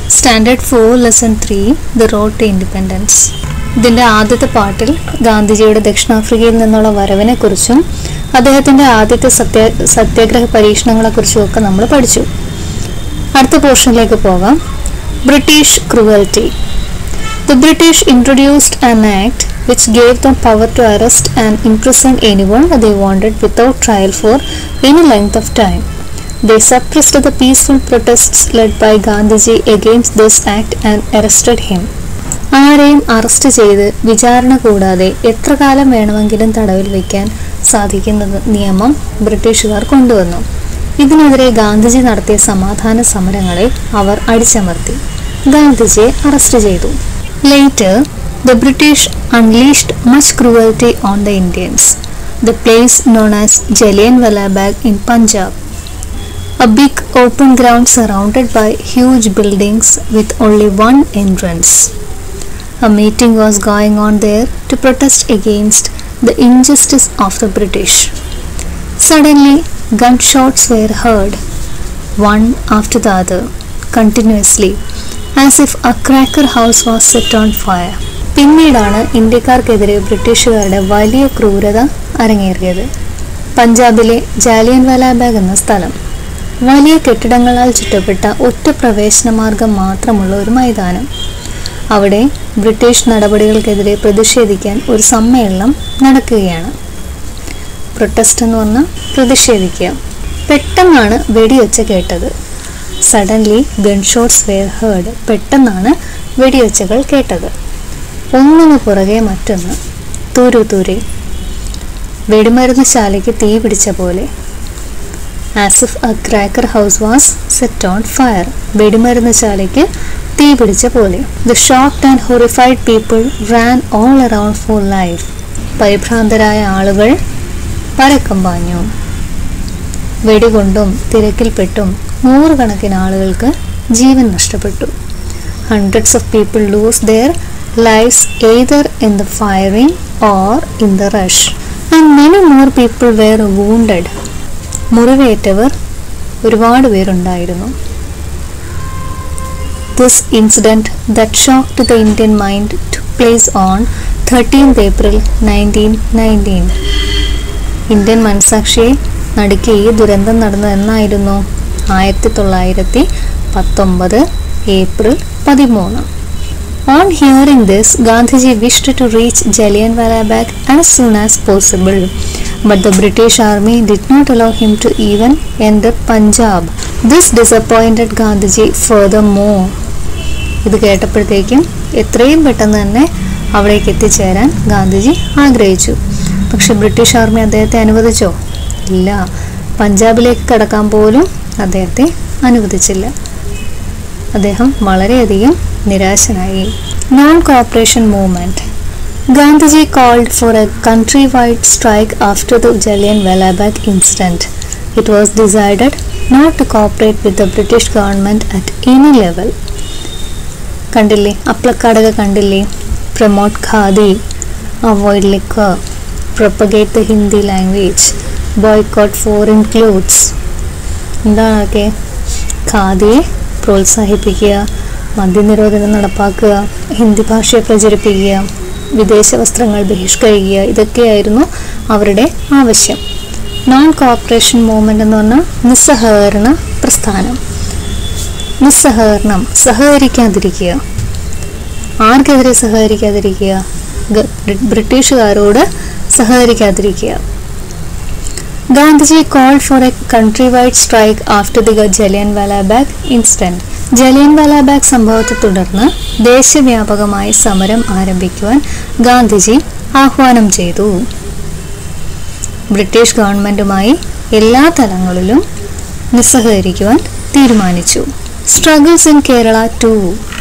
Standard four lesson three the road to independence ഇതിൻ്റെ ആദ്യത്തെ പാട്ടിൽ ഗാന്ധിജിയുടെ ദക്ഷിണാഫ്രിക്കയിൽ നിന്നുള്ള വരവിനെക്കുറിച്ചും അദ്ദേഹത്തിൻ്റെ ആദ്യത്തെ സത്യ സത്യാഗ്രഹ പരീക്ഷണങ്ങളെക്കുറിച്ചും ഒക്കെ നമ്മൾ പഠിച്ചു അടുത്ത പോർഷനിലേക്ക് പോകാം British cruelty The British introduced an act which gave them power to arrest and imprison anyone they wanted without trial for any length of time. They suppressed the peaceful protests led by Gandhiji against this act and arrested him. ആരെയും arrest ചെയ്ത് വിചാരണ കൂടാതെ എത്ര കാലം വേണമെങ്കിലും തടവിൽ വയ്ക്കാൻ സാധിക്കുന്ന നിയമം ബ്രിട്ടീഷുകാർ കൊണ്ടുവന്നു ഇതിനെതിരെ ഗാന്ധിജി നടത്തിയ സമാധാന സമരങ്ങളെ അവർ അടിച്ചമർത്തി ഗാന്ധിജിയെ അറസ്റ്റ് ചെയ്തു Later, the British unleashed much cruelty on the Indians. The place known as Jallianwala Bagh in Punjab. A big open ground surrounded by huge buildings with only one entrance. A meeting was going on there to protest against the injustice of the British. Suddenly, gunshots were heard, one after the other, continuously, as if a cracker house was set on fire. പിന്നീടാണ് ഇന്ത്യക്കാർക്കെതിരെ ബ്രിട്ടീഷുകാരുടെ വലിയ ക്രൂരത അരങ്ങേറിയത് പഞ്ചാബിലെ Jallianwala bag എന്ന സ്ഥലം വലിയ കെട്ടിടങ്ങളാൽ ചുറ്റപ്പെട്ട ഒറ്റ പ്രവേശന മാർഗം മാത്രമുള്ള ഒരു മൈതാനം അവിടെ ബ്രിട്ടീഷ് നടപടികൾക്കെതിരെ പ്രതിഷേധിക്കാൻ ഒരു സമ്മേളനം നടക്കുകയാണ് പ്രൊട്ടസ്റ്റ് എന്ന് പറഞ്ഞാൽ പ്രതിഷേധിക്കുക പെട്ടെന്നാണ് വെടിയൊച്ച കേട്ടത് സഡൻലി ഗൺഷോട്ട്സ് വെയർ ഹേർഡ് പെട്ടെന്നാണ് വെടിയൊച്ചകൾ കേട്ടത് ഒന്നിനു പുറകെ മറ്റൊന്ന് തുരു തുരി വെടിമരുന്ന് ശാലയ്ക്ക് തീ പിടിച്ച പോലെ as if a cracker house was set on fire വെടിമരുന്ന് ശാലയ്ക്ക് തീ പിടിച്ച പോലെ the shocked and horrified people ran all around for life പരിഭ്രാന്തരായ ആളുകൾ പരക്കം പാഞ്ഞു വെടികൊണ്ടും തിരക്കിൽപ്പെട്ടും നൂറുകണക്കിന് ആളുകൾക്ക് ജീവൻ നഷ്ടപ്പെട്ടു hundreds of people lose their lifes either in the firing or in the rush and many more people were wounded മുറിവേറ്റവർ ഒരുപാട് പേരുണ്ടായിരുന്നു this incident that shocked the Indian mind to place on thirteenth April nineteen nineteen Indian മനസാക്ഷിയെ നടുക്കി ഈ ദുരന്തം നടന്നത് എന്നായിരുന്നു ആയിരത്തി തൊള്ളായിരത്തി പത്തൊമ്പത് ഏപ്രിൽ പതിമൂന്ന് on hearing this Gandhiji wished to reach Jallianwala Bagh as soon as possible but the British army did not allow him to even enter Punjab this disappointed Gandhiji further മോ ഇത് കേട്ടപ്പോഴത്തേക്കും എത്രയും പെട്ടെന്ന് തന്നെ അവിടേക്ക് എത്തിച്ചേരാൻ ഗാന്ധിജി ആഗ്രഹിച്ചു പക്ഷെ ബ്രിട്ടീഷ് ആർമി അദ്ദേഹത്തെ അനുവദിച്ചോ ഇല്ല പഞ്ചാബിലേക്ക് കടക്കാൻ പോലും അദ്ദേഹത്തെ അനുവദിച്ചില്ല അദ്ദേഹം വളരെയധികം നിരാശനായി non cooperation movement Gandhiji called for a country wide strike after the Jallian Walabagh incident it was decided not to cooperate with the British government at any level കണ്ടില്ലേ അപ്ലക്കാടൊക്കെ കണ്ടില്ലേ promote khadi avoid liquor propagate the Hindi language boycott foreign clothes എന്താണ് അതൊക്കെ ഖാദിയെ പ്രോത്സാഹിപ്പിക്കുക മദ്യനിരോധനം നടപ്പാക്കുക ഹിന്ദി ഭാഷയെ പ്രചരിപ്പിക്കുക വിദേശ വസ്ത്രങ്ങൾ ബഹിഷ്കരിക്കുക ഇതൊക്കെയായിരുന്നു അവരുടെ ആവശ്യം നോൺ കോപ്പറേഷൻ മൂവ്മെൻ്റ് എന്ന് പറഞ്ഞാൽ നിസ്സഹകരണ പ്രസ്ഥാനം നിസ്സഹകരണം സഹകരിക്കാതിരിക്കുക ആർക്കെതിരെ സഹകരിക്കാതിരിക്കുക ബ്രിട്ടീഷുകാരോട് സഹകരിക്കാതിരിക്കുക Gandhiji called for a country wide strike after the Jallianwala Bagh incident Jallianwala Bagh സംഭവത്തെ തുടർന്ന് ദേശവ്യാപകമായി സമരം ആരംഭിക്കുവാൻ ഗാന്ധിജി ആഹ്വാനം ചെയ്തു ബ്രിട്ടീഷ് ഗവൺമെൻറ്റുമായി എല്ലാ തലങ്ങളിലും നിസ്സഹകരിക്കുവാൻ തീരുമാനിച്ചു struggles in Kerala to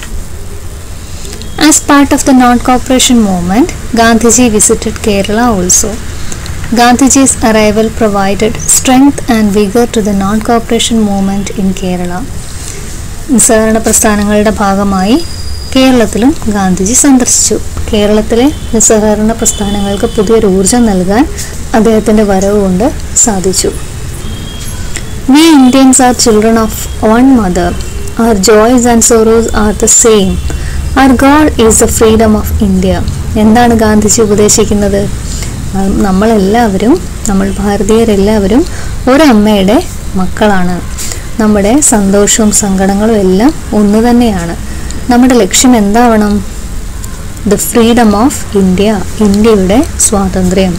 As part of the non-cooperation movement, Gandhiji visited Kerala also. Gandhiji's arrival provided strength and vigor to the non-cooperation movement in Kerala. നിസ്സഹകരണ പ്രസ്ഥാനങ്ങളുടെ ഭാഗമായി കേരളത്തിലും ഗാന്ധിജി സന്ദർശിച്ചു കേരളത്തിലെ നിസ്സഹകരണ പ്രസ്ഥാനങ്ങൾക്ക് പുതിയൊരു ഊർജം നൽകാൻ അദ്ദേഹത്തിൻ്റെ വരവ് കൊണ്ട് സാധിച്ചു we Indians are children of one mother our joys and sorrows are the same. Our God is the freedom of India. എന്താണ് ഗാന്ധിജി ഉപദേശിക്കുന്നത് ആ, നമ്മളെല്ലാവരും നമ്മൾ ഭാരതീയരെല്ലാവരും ഒരമ്മയുടെ മക്കളാണ് നമ്മുടെ സന്തോഷവും സങ്കടങ്ങളും എല്ലാം ഒന്ന് തന്നെയാണ് നമ്മുടെ ലക്ഷ്യം എന്താവണം ദ ഫ്രീഡം ഓഫ് ഇന്ത്യ ഇന്ത്യയുടെ സ്വാതന്ത്ര്യം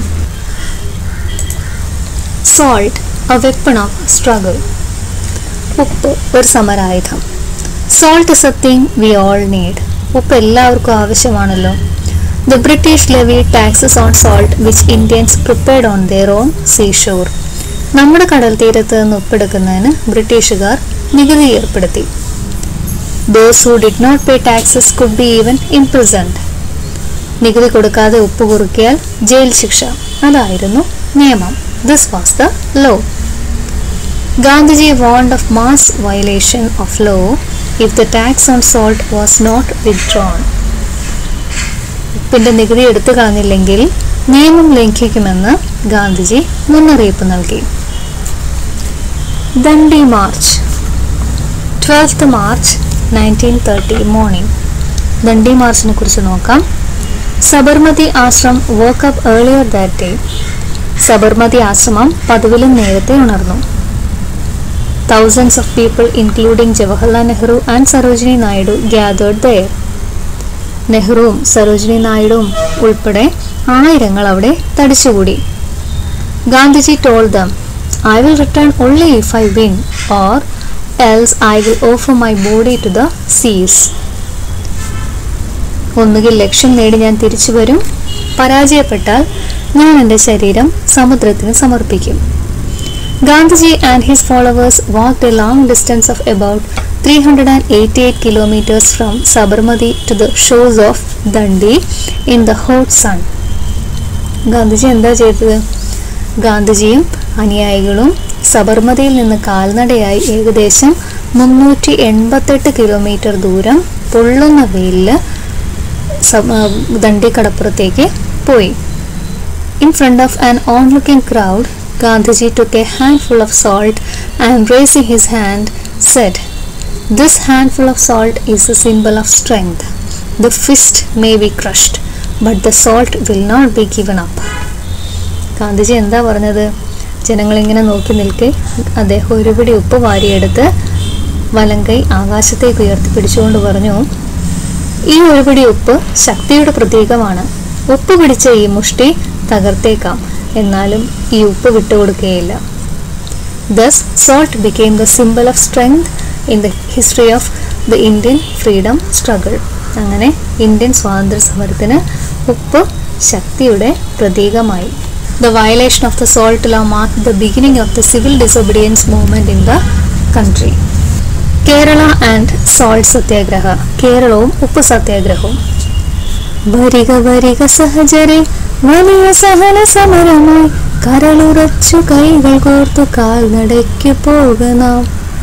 salt a weapon of struggle ഉപ്പ് ഒരു സമരായുധം salt is a thing we all need ഉപ്പ് എല്ലാവർക്കും ആവശ്യമാണല്ലോ the British levy taxes on salt which Indians prepared on their on seashore നമ്മുടെ കടൽ തീരത്ത് നിന്ന് ഉപ്പെടുക്കുന്നതിന് ബ്രിട്ടീഷുകാർ നികുതി ഏർപ്പെടുത്തി those who did not pay taxes could be even imprisoned നികുതി കൊടുക്കാതെ ഉപ്പ് കുറുക്കിയാൽ ജയിൽ ശിക്ഷ അതായിരുന്നു നിയമം this was the law Gandhiji warned of mass violation of law if the tax on salt was not withdrawn. ഉപ്പിന്റെ നികുതി എടുത്തു കളഞ്ഞില്ലെങ്കിൽ നിയമം ലംഘിക്കുമെന്ന് ഗാന്ധിജി മുന്നറിയിപ്പ് നൽകി Dandi march twelfth March nineteen thirty morning Dandi മാർച്ചിനെ കുറിച്ച് നോക്കാം Sabarmati ashram woke up earlier that day Sabarmati ആശ്രമം പതിവിലും നേരത്തെ ഉണർന്നു Thousands of people, including Jawaharlal Nehru and Sarojini Naidu, gathered there. നെഹ്റുവും Sarojini നായിഡുവും ഉൾപ്പെടെ ആയിരങ്ങൾ അവിടെ തടിച്ചുകൂടി Gandhiji told them I will return only if I win or else I will offer my body to the seas ഒന്നുകിൽ ലക്ഷ്യം നേടി ഞാൻ തിരിച്ചു വരും പരാജയപ്പെട്ടാൽ ഞാൻ എൻ്റെ ശരീരം സമുദ്രത്തിന് സമർപ്പിക്കും Gandhiji and his followers walked a long distance of about 388 kilometers from Sabarmati to the shores of Dandi in the hot sun. Gandhiji എന്താ ചെയ്തത് ഗാന്ധിജിയും അനുയായികളും സബർമതിയിൽ നിന്ന് കാൽനടയായി ഏകദേശം മുന്നൂറ്റി എൺപത്തെട്ട് കിലോമീറ്റർ ദൂരം പൊള്ളുന്ന വെയിലിൽ ദണ്ഡി കടപ്പുറത്തേക്ക് പോയി in front of an onlooking crowd Gandhiji took a handful of salt and raising his hand said, This handful of salt is a symbol of strength. The fist may be crushed, but the salt will not be given up. Gandhiji എന്താ പറഞ്ഞത് ജനങ്ങളിങ്ങനെ നോക്കി നിൽക്കെ അദ്ദേഹം ഒരു പിടി ഉപ്പ് വാരിയെടുത്ത് വലങ്കൈ ആകാശത്തേക്ക് ഉയർത്തി പിടിച്ചുകൊണ്ട് പറഞ്ഞു ഈ ഒരു പിടി ഉപ്പ് ശക്തിയുടെ പ്രതീകമാണ് ഉപ്പ് പിടിച്ച ഈ മുഷ്ടി തകർത്തേക്കാം എന്നാലും ഈ ഉപ്പ് വിട്ടുകൊടുക്കുകയില്ല thus salt became the symbol of strength in the history of the Indian freedom struggle അങ്ങനെ ഇന്ത്യൻ സ്വാതന്ത്ര്യ സമരത്തിന് ഉപ്പ് ശക്തിയുടെ പ്രതീകമായി the violation of the salt law marked the beginning of the civil disobedience movement in the country Kerala and salt satyagraha കേരളവും ഉപ്പ് സത്യാഗ്രഹവും വരിക വരിക സഹചരെ വലിയ സഹന സമരമായി കരളുറച്ചു കൈകൾ കോർത്തു കാൽനടയ്ക്ക് പോകണം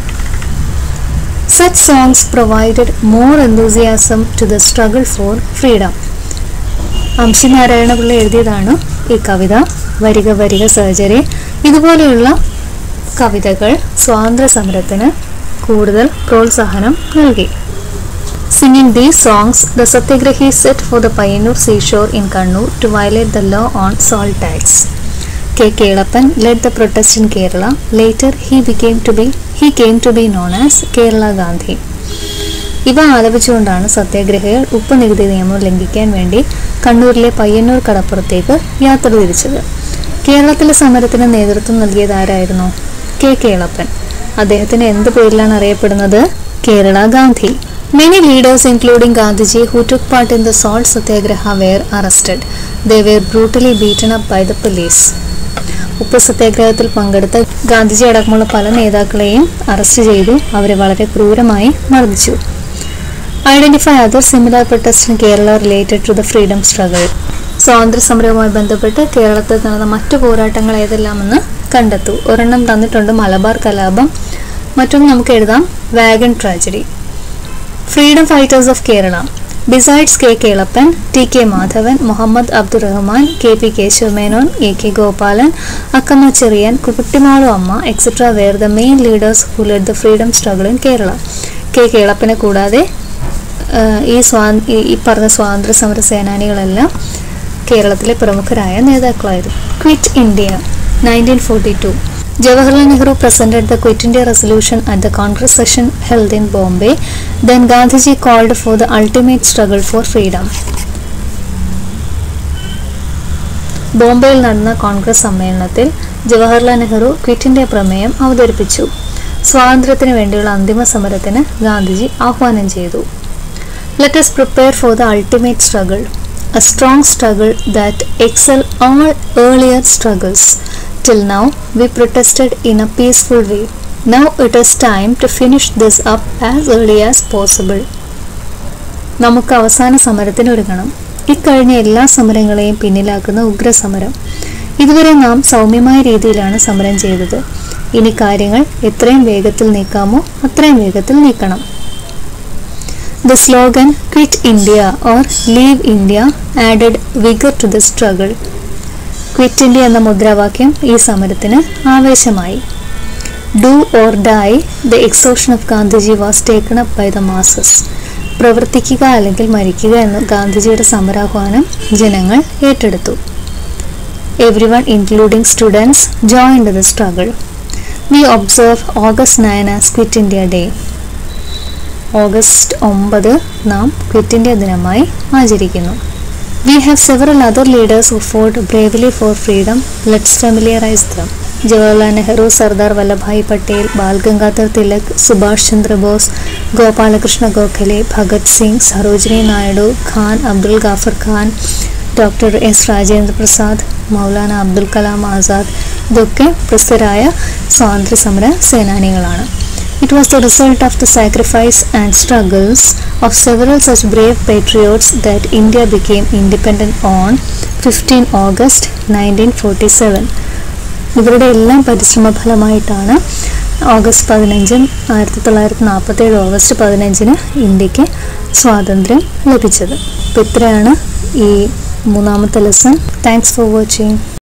Such songs provided more enthusiasm to the struggle for freedom. Amshi Narayana Pillai എഴുതിയതാണ് ഈ കവിത വരിക വരിക സർജറി ഇതുപോലെയുള്ള കവിതകൾ സ്വാതന്ത്ര്യ സമരത്തിന് കൂടുതൽ പ്രോത്സാഹനം നൽകി Singing these songs, the Satyagrahi set for the Payyanur seashore in Kannur to violate the law on salt tax. K. Kelappan led the protest in Kerala. Later, he became to be he came to be known as Kerala Gandhi. ഇവ ആലപിച്ചുകൊണ്ടാണ് സത്യാഗ്രഹികൾ ഉപ്പ് നികുതി നിയമം ലംഘിക്കാൻ വേണ്ടി കണ്ണൂരിലെ പയ്യന്നൂർ കടപ്പുറത്തേക്ക് യാത്ര തിരിച്ചത് കേരളത്തിലെ സമരത്തിന് നേതൃത്വം നൽകിയത് ആരായിരുന്നു കെ കേളപ്പൻ അദ്ദേഹത്തിന് എന്ത് പേരിലാണ് അറിയപ്പെടുന്നത് Kerala Gandhi Many leaders, including Gandhiji, who took part in the salt satyagraha, were arrested. They were brutally beaten up by the police. ഉപ്പ് സത്യാഗ്രഹത്തിൽ പങ്കെടുത്ത ഗാന്ധിജി അടക്കമുള്ള പല നേതാക്കളെയും അറസ്റ്റ് ചെയ്തു അവരെ വളരെ ക്രൂരമായി മർദ്ദിച്ചു identify other similar protest in Kerala related to the freedom struggle സ്വാതന്ത്ര്യ സമരവുമായി ബന്ധപ്പെട്ട് കേരളത്തിൽ നടന്ന മറ്റു പോരാട്ടങ്ങൾ ഏതെല്ലാമെന്ന് കണ്ടെത്തൂ ഒരെണ്ണം തന്നിട്ടുണ്ട് മലബാർ കലാപം മറ്റൊന്ന് നമുക്ക് എഴുതാം wagon tragedy freedom fighters of Kerala besides K Kelappan T K Madhavan Muhammad Abdurahman K P Kesava Menon A K Gopalan Akkamma Cherian Kuttimalu Amma etcetera were the main leaders who led the freedom struggle in Kerala K കേളപ്പനെ കൂടാതെ ആ, ഈ സ്വാ ഈ ഈ പറഞ്ഞ സ്വാതന്ത്ര്യ സമര സേനാനികളെല്ലാം കേരളത്തിലെ പ്രമുഖരായ നേതാക്കളായിരുന്നു quit India nineteen forty two Jawaharlal Nehru presented the Quit India resolution at the Congress session held in Bombay. Then Gandhiji called for the ultimate struggle for freedom. ബോംബെയിൽ നടന്ന കോൺഗ്രസ് സമ്മേളനത്തിൽ ജവഹർലാൽ നെഹ്റു ക്വിറ്റ് ഇന്ത്യ പ്രമേയം അവതരിപ്പിച്ചു സ്വാതന്ത്ര്യത്തിന് വേണ്ടിയുള്ള അന്തിമ സമരത്തിന് ഗാന്ധിജി ആഹ്വാനം ചെയ്തു let us prepare for the ultimate struggle, a strong struggle that excel all earlier struggles. Till now, we protested in a peaceful way. Now it is time to finish this up as early as possible. നമുക്ക് അവസാന സമരത്തിന് ഒരുങ്ങണം ഇക്കഴിഞ്ഞ എല്ലാ സമരങ്ങളെയും പിന്നിലാക്കുന്ന ഉഗ്രസമരം ഇതുവരെ നാം സൗമ്യമായ രീതിയിലാണ് സമരം ചെയ്തത് ഇനി കാര്യങ്ങൾ എത്രയും വേഗത്തിൽ നീക്കാമോ അത്രയും വേഗത്തിൽ നീക്കണം The slogan Quit India or Leave India added vigor to the struggle. Quit India എന്ന മുദ്രാവാക്യം ഈ സമരത്തിന് ആവേശമായി do or die the exhortation of Gandhiji was taken up by the masses പ്രവർത്തിക്കുക അല്ലെങ്കിൽ മരിക്കുക എന്ന ഗാന്ധിജിയുടെ സമരാഹ്വാനം ജനങ്ങൾ ഏറ്റെടുത്തു every one including students joined the struggle we observe August nine as quit India day August ഒമ്പത് നാം ക്വിറ്റ് ഇന്ത്യ ദിനമായി ആചരിക്കുന്നു we have several other leaders who fought bravely for freedom let's familiarise them Jawaharlal Nehru Sardar Vallabhbhai Patel Bal Gangadhar Tilak Subhash Chandrabose Gopalakrishna Gokhale Bhagat Singh Sarojini Naidu Khan Abdul Ghaffar Khan doctor S Rajendra Prasad Maulana Abdul Kalam Azad ഇതൊക്കെ പ്രസിദ്ധരായ സ്വാതന്ത്ര്യ സമര സേനാനികളാണ് It was the result of the sacrifice and struggles of several such brave patriots that India became independent on 15 August 1947. ഇവരുടെ എല്ലാം പരിശ്രമ ഫലമായിട്ടാണ് August പതിനഞ്ച് ആയിരത്തി തൊള്ളായിരത്തി നാൽപ്പത്തി ഏഴ് ഓഗസ്റ്റ് പതിനഞ്ചിന് ഇന്ത്യക്ക് സ്വാതന്ത്ര്യം ലഭിച്ചത് അപ്പോൾ ഇത്രയാണ് ഈ മൂന്നാമത്തെ ലെസൺ താങ്ക്സ് ഫോർ വാച്ചിങ്